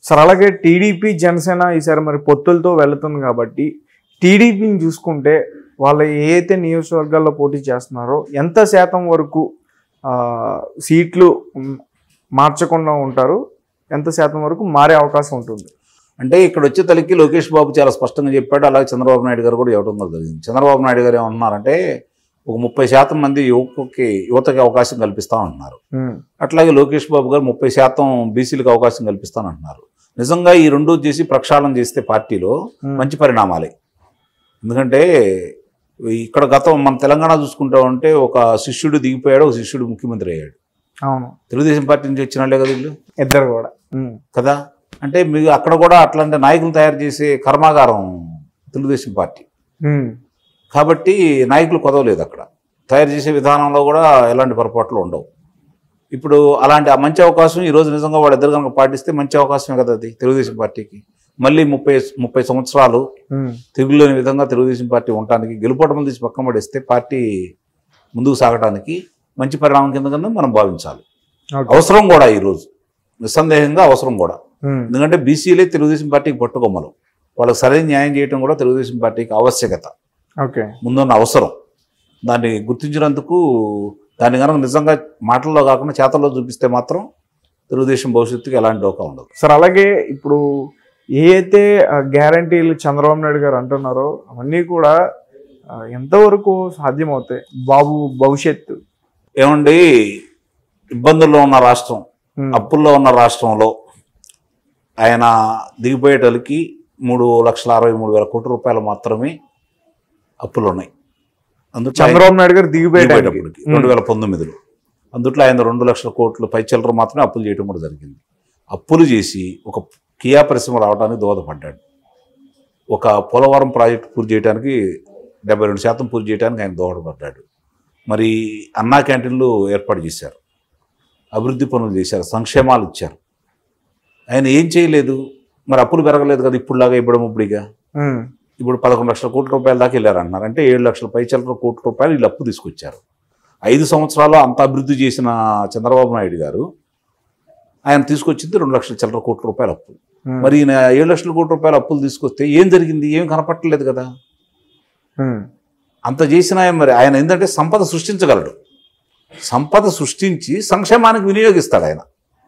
Sir అలాగే TDP Janasena ఈసారి మరి పొత్తులతో వెళుతుంది కాబట్టి టీడీపీని చూసుకుంటే వాళ్ళు ఏ అయితే నియోజకవర్గాల్లో పోటీ చేస్తున్నారో ఎంత శాతం వరకు ఆ, సీట్లు ఉమ్, మార్చకుండా ఉంటారు ఎంత శాతం వరకు మారే అవకాశం ఉంటుంది అంటే ఇక్కడ వచ్చే తలకి లోకేష్ బాబు చాలా స్పష్టంగా చెప్పాడు అలాగే చంద్రబాబు నాయుడు గారు కూడా ఇవ్వడం కూడా జరిగింది చంద్రబాబు నాయుడు గారు ఏమంటున్నారంటే ఒక ముప్పై శాతం మంది యువకుకి యువతకి అవకాశం కల్పిస్తా ఉంటున్నారు ఉమ్, అట్లాగే లోకేష్ బాబు గారు ముప్పై శాతం బీసీలకు అవకాశం కల్పిస్తానంటున్నారు నిజంగా ఈ రెండు చేసి ప్రక్షాళన చేస్తే పార్టీలో ఉమ్, మంచి పరిణామాలే ఎందుకంటే ఇక్కడ గతం మన తెలంగాణ చూసుకుంటా ఉంటే ఒక శిష్యుడు దిగిపోయాడు ఒక శిష్యుడు ముఖ్యమంత్రి అయ్యాడు అవును తెలుగుదేశం పార్టీ నుంచి వచ్చిన వాళ్ళే కదా వీళ్ళు ఇద్దరు కూడా ఉమ్, కదా అంటే మీకు అక్కడ కూడా అట్లాంటి నాయకులు తయారు చేసే కర్మాగారం తెలుగుదేశం పార్టీ ఉమ్, కాబట్టి నాయకులు కొదవలేదు అక్కడ తయారు చేసే విధానంలో కూడా ఎలాంటి పొరపాట్లు ఉండవు ఇప్పుడు అలాంటి ఆ మంచి అవకాశం ఈ రోజు నిజంగా వాళ్ళిద్దరు కనుక పాటిస్తే మంచి అవకాశమే కదా అది తెలుగుదేశం పార్టీకి మళ్ళీ ముప్పై ముప్పై సంవత్సరాలు ఉమ్, తిరుగులేని విధంగా తెలుగుదేశం పార్టీ ఉండటానికి గెలుపోవడం తీసి పక్కన పడేస్తే పార్టీ ముందుకు సాగడానికి మంచి పరిణామం కింద కింద మనం భావించాలి ఓకే. అవసరం కూడా ఈరోజు నిస్సందేహంగా అవసరం కూడా ఉమ్, ఎందుకంటే బీసీలే తెలుగుదేశం పార్టీకి పట్టుకొమ్మలు వాళ్ళకి సరైన న్యాయం చేయడం కూడా తెలుగుదేశం పార్టీకి ఆవశ్యకత ఓకే ముందున్న అవసరం దాన్ని గుర్తించినందుకు దాన్ని కనుక నిజంగా మాటల్లో కాకుండా చేతల్లో చూపిస్తే మాత్రం తెలుగుదేశం భవిష్యత్తుకి ఎలాంటి డోకా ఉండదు సార్ అలాగే ఇప్పుడు ఏ అయితే గ్యారంటీలు చంద్రబాబు నాయుడు గారు అంటున్నారో అవన్నీ కూడా ఆ, ఎంతవరకు సాధ్యమవుతాయి బాబు భవిష్యత్తు ఏమండి ఇబ్బందుల్లో ఉన్న రాష్ట్రం ఉమ్, అప్పుల్లో ఉన్న రాష్ట్రంలో ఆయన దిగిపోయేటోళ్ళకి మూడు లక్షల అరవై మూడు వేల కోట్ల రూపాయలు మాత్రమే అప్పులు ఉన్నాయి అందులో ఆయన- చంద్రబాబు నాయుడు గారు దిగిపోయేటప్పటికి దిగిపోయేటప్పటికి రెండు వేల పంతొమ్మిదిలో అందుట్లో ఆయన రెండు లక్షల కోట్లు పై చిల్లర మాత్రమే అప్పులు చేయడం కూడా జరిగింది అప్పులు చేసి ఒక కియా పరిశ్రమ రావడానికి దోహదపడ్డాడు ఒక పోలవరం ప్రాజెక్టు పూర్తి చేయడానికి డెబ్బై రెండు శాతం పూర్తి చేయడానికి ఆయన దోహదపడ్డాడు మరి అన్నా క్యాంటీన్లు ఏర్పాటు చేశారు అభివృద్ధి పనులు చేశారు సంక్షేమాలు ఇచ్చారు ఆయన ఏం చేయలేదు మరి అప్పులు పెరగలేదు కదా ఇప్పుడులాగా ఇవ్వడం ఇప్పుడుగా ఉమ్, ఇప్పుడు పదకొండు లక్షల కోట్ల రూపాయల దాకా వెళ్ళారు అన్నారు అంటే ఏడు లక్షల పై చిల్లర కోట్ల రూపాయలు వీళ్ళు అప్పు తీసుకొచ్చారు ఐదు సంవత్సరాలు అంత అభివృద్ధి చేసిన చంద్రబాబు నాయుడు గారు ఆయన తీసుకొచ్చింది రెండు లక్షల చిల్లర కోట్ల రూపాయల అప్పు ఉమ్, మరి ఈయన ఏడు లక్షల కోట్ల రూపాయల అప్పులు తీసుకొస్తే ఏం జరిగింది ఏం కనపట్టలేదు కదా ఉమ్, అంత చేసిన ఆయన మరి ఆయన ఏంటంటే సంపద సృష్టించగలడు సంపద సృష్టించి సంక్షేమానికి వినియోగిస్తాడు ఆయన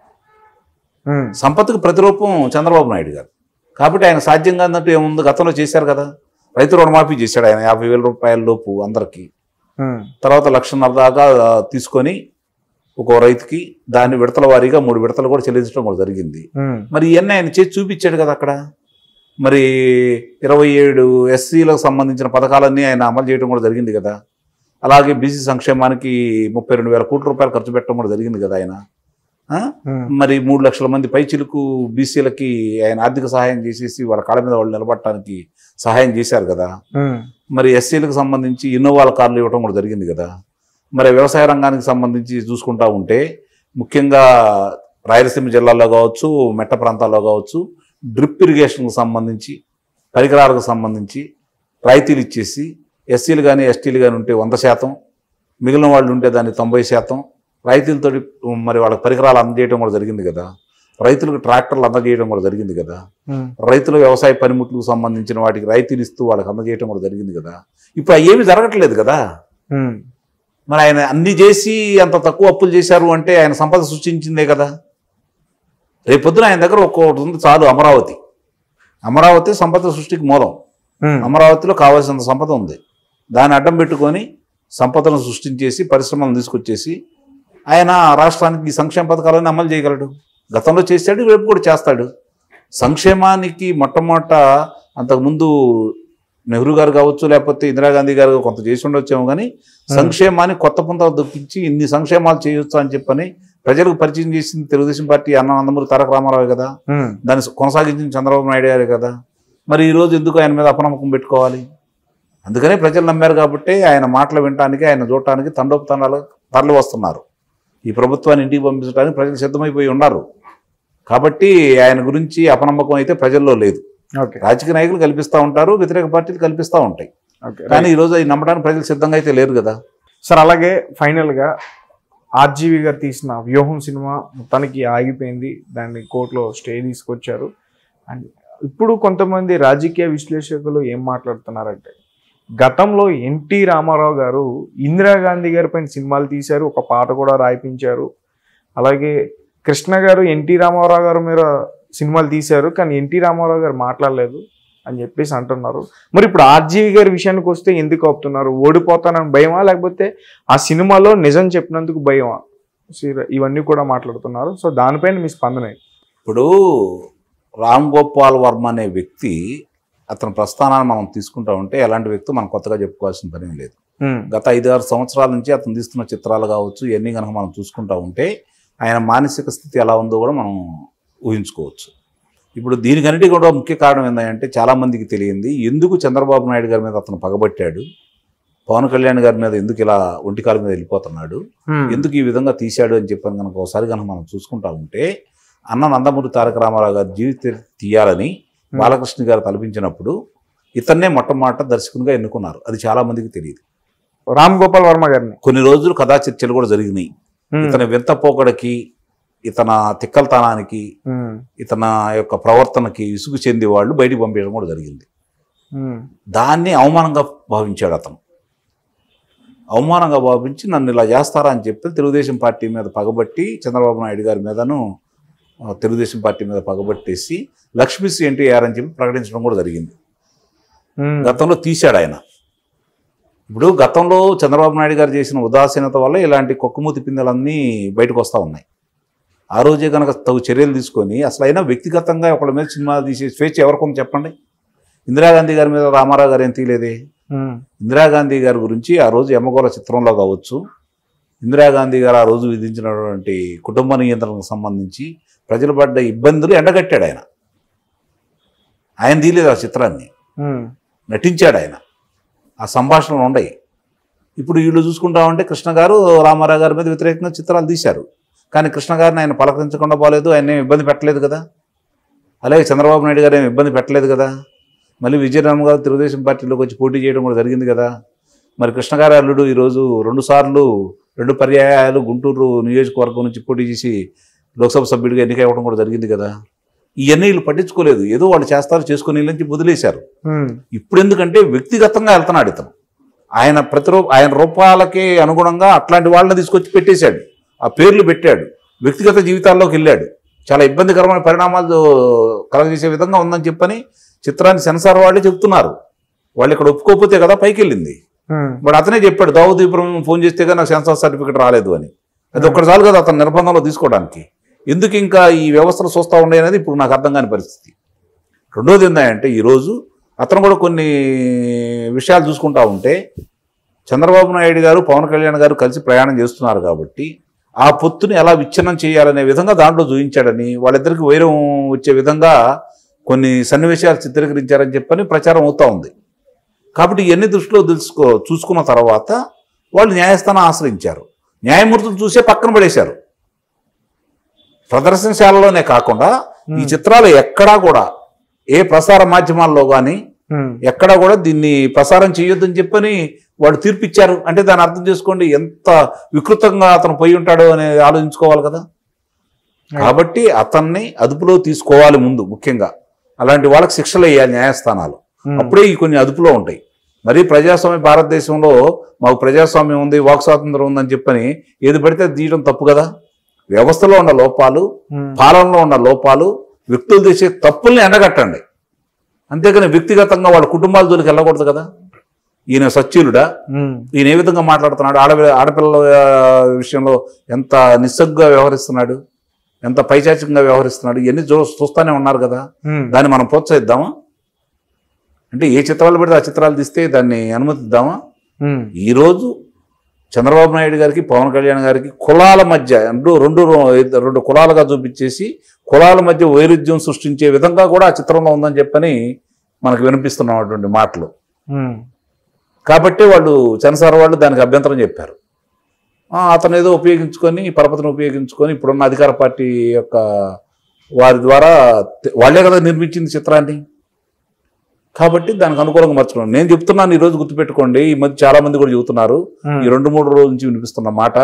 ఉమ్, సంపత్తుకు ప్రతిరూపం చంద్రబాబు నాయుడు గారు కాబట్టి ఆయన సాధ్యం కాదన్నట్టు ఏముంది గతంలో చేశారు కదా రైతు రుణమాఫీ చేశాడు ఆయన యాభై వేల రూపాయల లోపు అందరికీ ఉమ్, తర్వాత లక్షన్నర దాకా ఆ, తీసుకొని ఒక రైతుకి దాన్ని విడతల వారీగా మూడు విడతలు కూడా చెల్లించడం కూడా జరిగింది ఉమ్, మరి ఇవన్నీ ఆయన చేసి చూపించాడు కదా అక్కడ మరి ఇరవై ఏడు ఎస్సీలకు సంబంధించిన పథకాలన్నీ ఆయన అమలు చేయడం కూడా జరిగింది కదా అలాగే బీసీ సంక్షేమానికి ముప్పై రెండు వేల కోట్ల రూపాయలు ఖర్చు పెట్టడం కూడా జరిగింది కదా ఆయన ఆ? ఉమ్, మరి మూడు లక్షల మంది పైచిలకు బీసీలకి ఆయన ఆర్థిక సహాయం చేసేసి వాళ్ళ కాళ్ళ మీద వాళ్ళు నిలబడటానికి సహాయం చేశారు కదా ఉమ్, మరి ఎస్సీలకు సంబంధించి ఇన్నోవాల కార్లు ఇవ్వడం కూడా జరిగింది కదా మరి వ్యవసాయ రంగానికి సంబంధించి చూసుకుంటా ఉంటే ముఖ్యంగా రాయలసీమ జిల్లాలో కావచ్చు మెట్ట ప్రాంతాల్లో కావచ్చు డ్రిప్ ఇరిగేషన్కి సంబంధించి పరికరాలకు సంబంధించి రాయితీలు ఇచ్చేసి ఎస్సీలు కానీ ఎస్టీలు కానీ ఉంటే వంద శాతం మిగిలిన వాళ్ళు ఉంటే దాన్ని తొంభై శాతం రైతులతో మరి వాళ్ళకి పరికరాలు అందజేయడం కూడా జరిగింది కదా రైతులకు ట్రాక్టర్లు అందజేయడం కూడా జరిగింది కదా ఉమ్, రైతుల వ్యవసాయ పనిముట్లకు సంబంధించిన వాటికి రైతులు ఇస్తూ వాళ్ళకి అందజేయడం కూడా జరిగింది కదా ఇప్పుడు అవి ఏమీ జరగట్లేదు కదా ఉమ్, మరి ఆయన అన్ని చేసి అంత తక్కువ అప్పులు చేశారు అంటే ఆయన సంపద సృష్టించిందే కదా రేపొద్దున ఆయన దగ్గర ఒక్కొక్కటి ఉంది చాలు అమరావతి అమరావతి సంపద సృష్టికి మూలం ఉమ్, అమరావతిలో కావాల్సినంత సంపద ఉంది దాన్ని అడ్డం పెట్టుకొని సంపదను సృష్టించేసి పరిశ్రమలను తీసుకొచ్చేసి ఆయన రాష్ట్రానికి ఈ సంక్షేమ పథకాలను అమలు చేయగలడు గతంలో చేశాడు రేపు కూడా చేస్తాడు సంక్షేమానికి మొట్టమొదట అంతకుముందు నెహ్రూ గారు కావచ్చు లేకపోతే ఇందిరాగాంధీ గారు కొంత చేసి ఉండొచ్చేమో కానీ సంక్షేమాన్ని కొత్త పుంతలు దొప్పించి ఇన్ని సంక్షేమాలు చేయొచ్చు అని చెప్పని ప్రజలకు పరిచయం చేసింది తెలుగుదేశం పార్టీ అన్న నందమూరి తారక రామారావు కదా ఉమ్, దాన్ని కొనసాగించిన చంద్రబాబు నాయుడు గారే కదా మరి ఈరోజు ఎందుకు ఆయన మీద అపనమ్మకం పెట్టుకోవాలి అందుకనే ప్రజలు నమ్మారు కాబట్టి ఆయన మాటలు వినటానికి ఆయన చూడటానికి తండోపతండాలు తరలి వస్తున్నారు ఈ ప్రభుత్వాన్ని ఇంటికి పంపించడానికి ప్రజలు సిద్ధమైపోయి ఉన్నారు కాబట్టి ఆయన గురించి అపనమ్మకం అయితే ప్రజల్లో లేదు ఓకే రాజకీయ నాయకులు కల్పిస్తూ ఉంటారు వ్యతిరేక పార్టీలు కల్పిస్తూ ఉంటాయి ఓకే కానీ ఈరోజు అది నమ్మడానికి ప్రజలు సిద్ధంగా అయితే లేరు కదా సార్ అలాగే ఫైనల్ గా ఆర్జీవి గారు తీసిన వ్యూహం సినిమా మొత్తానికి ఆగిపోయింది దాన్ని కోర్టులో స్టే తీసుకొచ్చారు అండ్ ఇప్పుడు కొంతమంది రాజకీయ విశ్లేషకులు ఏం మాట్లాడుతున్నారంటే గతంలో ఎన్టీ రామారావు గారు ఇందిరాగాంధీ గారి పైన సినిమాలు తీశారు ఒక పాట కూడా రాయిపించారు అలాగే కృష్ణ గారు ఎన్టీ రామారావు గారు మీద సినిమాలు తీశారు కానీ ఎన్టీ రామారావు గారు మాట్లాడలేదు అని చెప్పేసి అంటున్నారు మరి ఇప్పుడు ఆర్జీవి గారి విషయానికి వస్తే ఎందుకు ఆపుతున్నారు ఓడిపోతానని భయమా లేకపోతే ఆ సినిమాలో నిజం చెప్పినందుకు భయమా సో ఇవన్నీ కూడా మాట్లాడుతున్నారు సో దానిపైన మీ స్పందన ఏంటి? ఇప్పుడు రామ్ గోపాల్ వర్మ అనే వ్యక్తి అతని ప్రస్థానాన్ని మనం తీసుకుంటా ఉంటే ఎలాంటి వ్యక్తి మనం కొత్తగా చెప్పుకోవాల్సిన పని ఏం లేదు ఉమ్, గత ఐదు ఆరు సంవత్సరాల నుంచి అతను తీస్తున్న చిత్రాలు కావచ్చు ఇవన్నీ కనుక మనం చూసుకుంటా ఉంటే ఆయన మానసిక స్థితి ఎలా ఉందో కూడా మనం ఊహించుకోవచ్చు ఇప్పుడు దీనికన్నిటి కూడా ముఖ్య కారణం ఏంటంటే చాలామందికి తెలియంది ఎందుకు చంద్రబాబు నాయుడు గారి మీద అతను పగబట్టాడు పవన్ కళ్యాణ్ గారి మీద ఎందుకు ఇలా ఒంటికాల మీద వెళ్ళిపోతున్నాడు ఉమ్, ఎందుకు ఈ విధంగా తీశాడు అని చెప్పని కనుక ఒకసారి కనుక మనం చూసుకుంటా ఉంటే అన్న నందమూరి తారక రామారావు గారి జీవిత తీయాలని బాలకృష్ణ గారు తలపించినప్పుడు ఇతన్నే మొట్టమొదట దర్శకునిగా ఎన్నుకున్నారు అది చాలా మందికి తెలియదు రామ్ గోపాల్ వర్మ గారిని కొన్ని రోజులు కథా చర్చలు కూడా జరిగినాయి ఉమ్, ఇతని వింత పోకడకి ఇతన తిక్కలతనానికి ఉమ్, ఇతన యొక్క ప్రవర్తనకి విసుగు చెంది వాళ్ళు బయటికి పంపించడం కూడా జరిగింది ఉమ్, దాన్ని అవమానంగా భావించాడు అతను అవమానంగా భావించి నన్ను ఇలా చేస్తారా అని చెప్పి తెలుగుదేశం పార్టీ మీద పగబట్టి చంద్రబాబు నాయుడు గారి మీదను ఆ, తెలుగుదేశం పార్టీ మీద పగబట్టేసి లక్ష్మీశ్రీ ఎన్టీఆర్ అని చెప్పి ప్రకటించడం కూడా జరిగింది ఉమ్, గతంలో తీశాడు ఆయన ఇప్పుడు గతంలో చంద్రబాబు నాయుడు గారు చేసిన ఉదాసీనత వల్ల ఇలాంటి కుక్కమూతి పిందెలన్నీ బయటకు వస్తూ ఉన్నాయి ఆ రోజే కనుక తగు చర్యలు తీసుకొని అసలు అయినా వ్యక్తిగతంగా ఒకళ్ళ మీద సినిమా తీసే స్వేచ్ఛ ఎవరికొంది చెప్పండి ఇందిరాగాంధీ గారి మీద రామారావు గారు ఏం తీయలేదే ఉమ్, ఇందిరాగాంధీ గారి గురించి ఆ రోజు ఎమ్మగోళ చిత్రంలో కావచ్చు ఇందిరాగాంధీ గారు ఆ రోజు విధించినటువంటి కుటుంబ నియంత్రణకు సంబంధించి ప్రజలు పడ్డ ఇబ్బందులు ఎండగట్టాడు ఆయన ఆయన తీయలేదు ఆ చిత్రాన్ని ఉమ్, నటించాడు ఆయన ఆ సంభాషణలు ఉండయి ఇప్పుడు వీళ్ళు చూసుకుంటా ఉంటే కృష్ణ గారు రామారావు గారి మీద వ్యతిరేకంగా చిత్రాలు తీశారు కానీ కృష్ణ గారిని ఆయన పలకరించకుండా పోలేదు ఆయన ఏం ఇబ్బంది పెట్టలేదు కదా అలాగే చంద్రబాబు నాయుడు గారు ఏమి ఇబ్బంది పెట్టలేదు కదా మళ్ళీ విజయరామ్ గారు తెలుగుదేశం పార్టీలోకి వచ్చి పోటీ చేయడం కూడా జరిగింది కదా మరి కృష్ణ గారి అల్లుడు ఈరోజు రెండు సార్లు రెండు పర్యాయాలు గుంటూరు నియోజకవర్గం నుంచి పోటీ చేసి లోక్సభ సభ్యుడిగా ఎన్నిక అవ్వడం కూడా జరిగింది కదా ఇవన్నీ వీళ్ళు పట్టించుకోలేదు ఏదో వాళ్ళు చేస్తారు చేసుకుని వీళ్ళని వదిలేశారు ఉమ్, ఇప్పుడు ఎందుకంటే వ్యక్తిగతంగా వెళ్తున్నాడు ఇతను ఆయన ప్రతి రూ ఆయన రూపాలకి అనుగుణంగా అట్లాంటి వాళ్ళని తీసుకొచ్చి పెట్టేశాడు ఆ పేర్లు పెట్టాడు వ్యక్తిగత జీవితాల్లోకి వెళ్ళాడు చాలా ఇబ్బందికరమైన పరిణామాలు కలగజేసే విధంగా ఉందని చెప్పని చిత్రాన్ని సెన్సార్ వాళ్ళే చెప్తున్నారు వాళ్ళు ఇక్కడ ఒప్పుకోకపోతే కదా పైకి వెళ్ళింది ఉమ్, బట్ అతనే చెప్పాడు దావుద్ ఇబ్రహీం ఫోన్ చేస్తే కానీ నాకు సెన్సార్ సర్టిఫికేట్ రాలేదు అని అది ఒక్కటి చాలు కదా అతను నిర్బంధంలో తీసుకోవడానికి ఎందుకు ఇంకా ఈ వ్యవస్థలు చూస్తూ ఉండే అనేది ఇప్పుడు నాకు అర్థం కాని పరిస్థితి రెండోది ఏంటంటే ఈరోజు అతను కూడా కొన్ని విషయాలు చూసుకుంటా ఉంటే చంద్రబాబు నాయుడు గారు పవన్ కళ్యాణ్ గారు కలిసి ప్రయాణం చేస్తున్నారు కాబట్టి ఆ పొత్తుని ఎలా విచ్ఛిన్నం చేయాలనే విధంగా దాంట్లో చూపించాడని వాళ్ళిద్దరికి వైరం వచ్చే విధంగా కొన్ని సన్నివేశాలు చిత్రీకరించారని చెప్పని ప్రచారం అవుతా ఉంది కాబట్టి ఇవన్నీ దృష్టిలో తెలుసుకో చూసుకున్న తర్వాత వాళ్ళు న్యాయస్థానం ఆశ్రయించారు న్యాయమూర్తులు చూసే పక్కన పడేశారు ప్రదర్శనశాలలోనే కాకుండా ఈ చిత్రాలు ఎక్కడా కూడా ఏ ప్రసార మాధ్యమాల్లో కానీ ఉమ్, ఎక్కడా కూడా దీన్ని ప్రసారం చేయొద్దని చెప్పని వాడు తీర్పిచ్చారు అంటే దాన్ని అర్థం చేసుకోండి ఎంత వికృతంగా అతను పోయి ఉంటాడో అని ఆలోచించుకోవాలి కదా కాబట్టి అతన్ని అదుపులో తీసుకోవాలి ముందు ముఖ్యంగా అలాంటి వాళ్ళకి శిక్షలు వేయాలి న్యాయస్థానాలు ఉమ్, అప్పుడే ఈ కొన్ని అదుపులో ఉంటాయి మరి ప్రజాస్వామ్య భారతదేశంలో మాకు ప్రజాస్వామ్యం ఉంది వాక్ స్వాతంత్రం ఉందని చెప్పని ఏది పడితే అది తీయడం తప్పు కదా వ్యవస్థలో ఉన్న లోపాలు ఉమ్, పాలనలో ఉన్న లోపాలు వ్యక్తులు చేసే తప్పుల్ని ఎండగట్టండి అంతేకాని వ్యక్తిగతంగా వాళ్ళ కుటుంబాల జోలికి వెళ్ళకూడదు కదా ఈయన సచ్యులుడా ఉమ్, ఈయన ఏ విధంగా మాట్లాడుతున్నాడు ఆడపి ఆడపిల్లల ఆ, విషయంలో ఎంత నిస్సగ్గుగా వ్యవహరిస్తున్నాడు ఎంత పైచాచికంగా వ్యవహరిస్తున్నాడు ఇవన్నీ చూ చూస్తూనే ఉన్నారు కదా ఉమ్, దాన్ని మనం ప్రోత్సహిద్దామా అంటే ఏ చిత్రాలు పెడితే ఆ చిత్రాలు తీస్తే దాన్ని అనుమతిద్దామా ఉమ్, ఈరోజు చంద్రబాబు నాయుడు గారికి పవన్ కళ్యాణ్ గారికి కులాల మధ్య రెండు రెండు రెండు కులాలుగా చూపించేసి కులాల మధ్య వైరుధ్యం సృష్టించే విధంగా కూడా ఆ చిత్రంలో ఉందని చెప్పని మనకు వినిపిస్తున్నటువంటి మాటలు ఉమ్, కాబట్టి వాళ్ళు సెన్సార్ వాళ్ళు దానికి అభ్యంతరం చెప్పారు ఆ, అతను ఏదో ఉపయోగించుకొని పరపతిని ఉపయోగించుకొని ఇప్పుడున్న అధికార పార్టీ యొక్క వారి ద్వారా తె- వాళ్ళే కదా నిర్మించింది చిత్రాన్ని కాబట్టి దానికి అనుకూలంగా మర్చుకున్నాను నేను చెప్తున్నాను ఈ రోజు గుర్తుపెట్టుకోండి ఈ మధ్య చాలా మంది కూడా చెబుతున్నారు ఉమ్, ఈ రెండు మూడు రోజుల నుంచి వినిపిస్తున్న మాట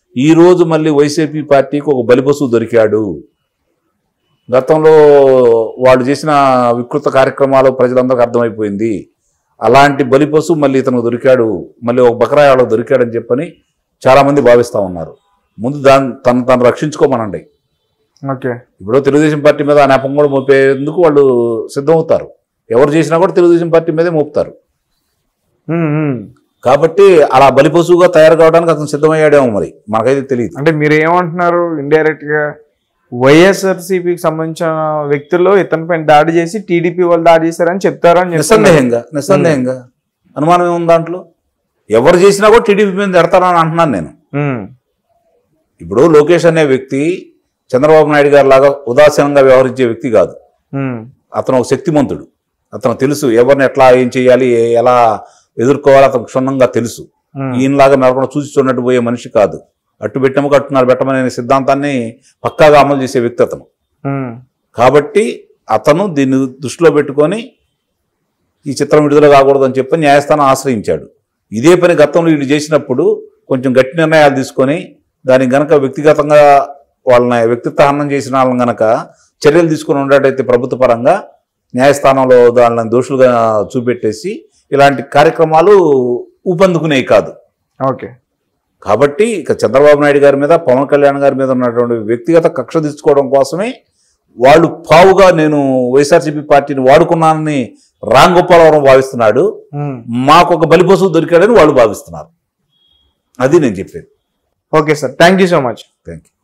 ఈ రోజు మళ్ళీ వైసీపీ పార్టీకి ఒక బలిపశు దొరికాడు గతంలో వాళ్ళు చేసిన వికృత కార్యక్రమాలు ప్రజలందరికీ అర్థమైపోయింది అలాంటి బలిపశు మళ్ళీ ఇతను దొరికాడు మళ్ళీ ఒక బకరాయాలో దొరికాడని చెప్పని చాలామంది భావిస్తూ ఉన్నారు ముందు దాన్ని తను తను రక్షించుకోమనండి ఓకే ఇప్పుడు తెలుగుదేశం పార్టీ మీద ఆ నెపం కూడా మోపేందుకు వాళ్ళు సిద్ధమవుతారు ఎవరు చేసినా కూడా తెలుగుదేశం పార్టీ మీదే మోపుతారు ఉమ్, ఉమ్. కాబట్టి అలా బలిపశువుగా తయారు కావడానికి అతను సిద్ధమయ్యాడేమో మరి మనకైతే తెలియదు అంటే మీరు ఏమంటున్నారు ఇండైరెక్ట్ గా వైఎస్ఆర్సీపీకి సంబంధించిన వ్యక్తుల్లో ఇతనిపైన దాడి చేసి టీడీపీ వాళ్ళు దాడి చేశారని చెప్తారని చెప్తున్నారు. నిస్సందేహంగా నిస్సందేహంగా అనుమానం ఏముంది దాంట్లో ఎవరు చేసినా కూడా టీడీపీ మీద ఎడతారని అంటున్నాను నేను ఉమ్, ఇప్పుడు లోకేష్ అనే వ్యక్తి చంద్రబాబు నాయుడు గారి లాగా ఉదాసీనంగా వ్యవహరించే వ్యక్తి కాదు ఉమ్, అతను ఒక శక్తిమంతుడు అతను తెలుసు ఎవరిని ఎట్లా ఏం చేయాలి ఏ- ఎలా ఎదుర్కోవాలో అతను క్షుణ్ణంగా తెలుసు ఉమ్, ఈయనలాగా మెరకుండా చూసి చూడనట్టు పోయే మనిషి కాదు అట్టు పెట్టమకు అట్టున్నారు పెట్టమనే సిద్ధాంతాన్ని పక్కాగా అమలు చేసే వ్యక్తి అతను ఉమ్, కాబట్టి అతను దీన్ని దృష్టిలో పెట్టుకొని ఈ చిత్రం విడుదల కాకూడదని చెప్పి న్యాయస్థానం ఆశ్రయించాడు ఇదే పని గతంలో వీడు చేసినప్పుడు కొంచెం గట్టి నిర్ణయాలు తీసుకొని దానికి గనక వ్యక్తిగతంగా వాళ్ళని వ్యక్తిత్వ హననం చేసిన వాళ్ళని గనక చర్యలు తీసుకుని ఉండేటైతే ప్రభుత్వ పరంగా న్యాయస్థానంలో వాళ్ళని దోషులుగా చూపెట్టేసి ఇలాంటి కార్యక్రమాలు ఊపందుకునేవి కాదు ఓకే కాబట్టి ఇక చంద్రబాబు నాయుడు గారి మీద పవన్ కళ్యాణ్ గారి మీద ఉన్నటువంటి వ్యక్తిగత కక్ష తీసుకోవడం కోసమే వాళ్ళు పావుగా నేను వైఎస్ఆర్సీపీ పార్టీని వాడుకున్నానని రామ్ గోపాలవరం భావిస్తున్నాడు ఉమ్. మాకు ఒక బలిపశువు దొరికాడని వాళ్ళు భావిస్తున్నారు అది నేను చెప్పేది okay sir thank you so much thank you